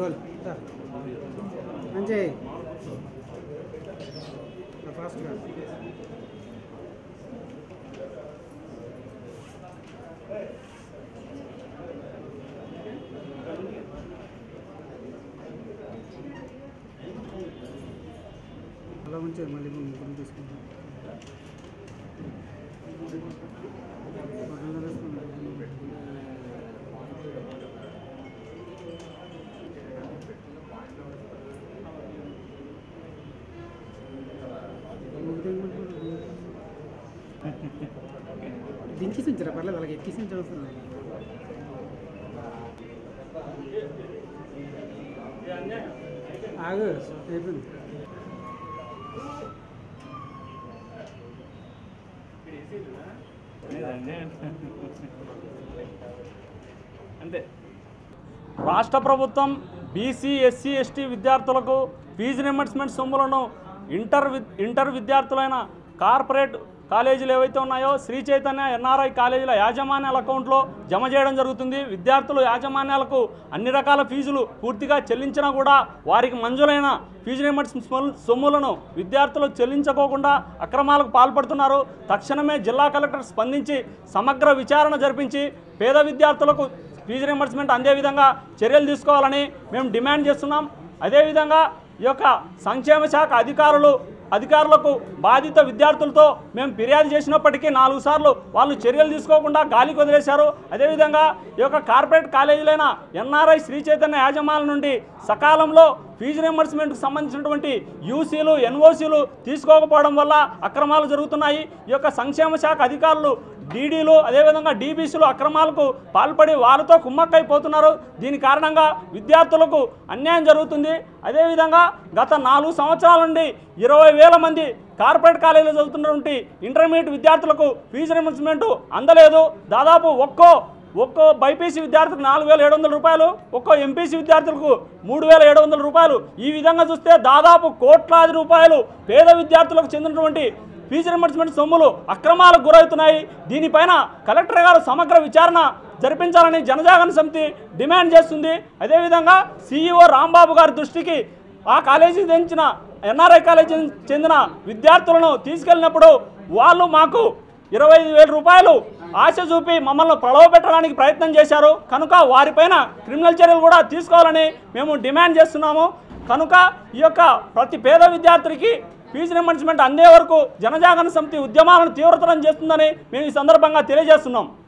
Role మంచి ఫాస్ట్గా అలా ఉంచే మళ్ళీ ముగ్గురు తీసుకుంటాం దించేసి ఉంచారా పర్లేదు అలాగే ఎక్కేసి ఉంచారు అవసరం లేదు. ఆగు అయిపోయింది అంతే రాష్ట్ర ప్రభుత్వం బీసీ ఎస్సీ ఎస్టీ విద్యార్థులకు ఫీజు రియంబర్స్మెంట్ సొమ్ములను ఇంటర్ వి- ఇంటర్ విద్యార్థులైన కార్పొరేట్ కాలేజీలు ఏవైతే ఉన్నాయో శ్రీ చైతన్య ఎన్ఆర్ఐ కాలేజీల యాజమాన్యాల అకౌంట్లో జమ చేయడం జరుగుతుంది విద్యార్థులు యాజమాన్యాలకు అన్ని రకాల ఫీజులు పూర్తిగా చెల్లించినా కూడా వారికి మంజూరైన ఫీజు రియంబర్స్మెంట్ సొమ్ములను విద్యార్థులు చెల్లించుకోకుండా అక్రమాలకు పాల్పడుతున్నారు తక్షణమే జిల్లా కలెక్టర్ స్పందించి సమగ్ర విచారణ జరిపించి పేద విద్యార్థులకు ఫీజు రియంబర్స్మెంట్ అందే విధంగా చర్యలు తీసుకోవాలని మేము డిమాండ్ చేస్తున్నాం అదేవిధంగా ఈ యొక్క సంక్షేమ శాఖ అధికారులు అధికారులకు బాధిత విద్యార్థులతో మేము ఫిర్యాదు చేసినప్పటికీ నాలుగు సార్లు వాళ్ళు చర్యలు తీసుకోకుండా గాలికి వదిలేశారు అదేవిధంగా ఈ యొక్క కార్పొరేట్ కాలేజీలైన ఎన్ఆర్ఐ శ్రీ చైతన్య యాజమాన్యం నుండి సకాలంలో ఫీజు రియంబర్స్మెంట్కి సంబంధించినటువంటి యూసీలు ఎన్ఓసీలు తీసుకోకపోవడం వల్ల అక్రమాలు జరుగుతున్నాయి ఈ యొక్క సంక్షేమ శాఖ అధికారులు డీడీలు అదేవిధంగా డీబీసీలు అక్రమాలకు పాల్పడి వారితో కుమ్మక్కైపోతున్నారు దీని కారణంగా విద్యార్థులకు అన్యాయం జరుగుతుంది అదేవిధంగా గత నాలుగు సంవత్సరాల నుండి ఇరవై వేల మంది కార్పొరేట్ కాలేజీలో చదువుతున్నటువంటి ఇంటర్మీడియట్ విద్యార్థులకు ఫీజు రియంబర్స్మెంట్ అందలేదు దాదాపు ఒక్కో ఒక్కో బైపీసీ విద్యార్థులకు నాలుగు వేల ఏడు వందల రూపాయలు ఒక్కో ఎంపీసీ విద్యార్థులకు మూడు వేల ఏడు వందల రూపాయలు ఈ విధంగా చూస్తే దాదాపు కోట్లాది రూపాయలు పేద విద్యార్థులకు చెందినటువంటి ఫీజు రియంబర్స్మెంట్ సొమ్ములు అక్రమాలకు గురవుతున్నాయి దీనిపైన కలెక్టర్ గారు సమగ్ర విచారణ జరిపించాలని జనజాగరణ సమితి డిమాండ్ చేస్తుంది అదేవిధంగా సీఈఓ రాంబాబు గారి దృష్టికి ఆ కాలేజీకి చెందిన ఎన్ఆర్ఐ కాలేజీ చెందిన విద్యార్థులను తీసుకెళ్ళినప్పుడు వాళ్ళు మాకు ఇరవై ఐదు వేల రూపాయలు ఆశ చూపి మమ్మల్ని ప్రలోభపెట్టడానికి ప్రయత్నం చేశారు కనుక వారిపైన క్రిమినల్ చర్యలు కూడా తీసుకోవాలని మేము డిమాండ్ చేస్తున్నాము కనుక ఈ యొక్క ప్రతి పేద విద్యార్థికి ఫీజు రియంబర్స్మెంట్ అందే వరకు జనజాగరణ సమితి ఉద్యమాలను తీవ్రతరం చేస్తుందని మేము ఈ సందర్భంగా తెలియజేస్తున్నాం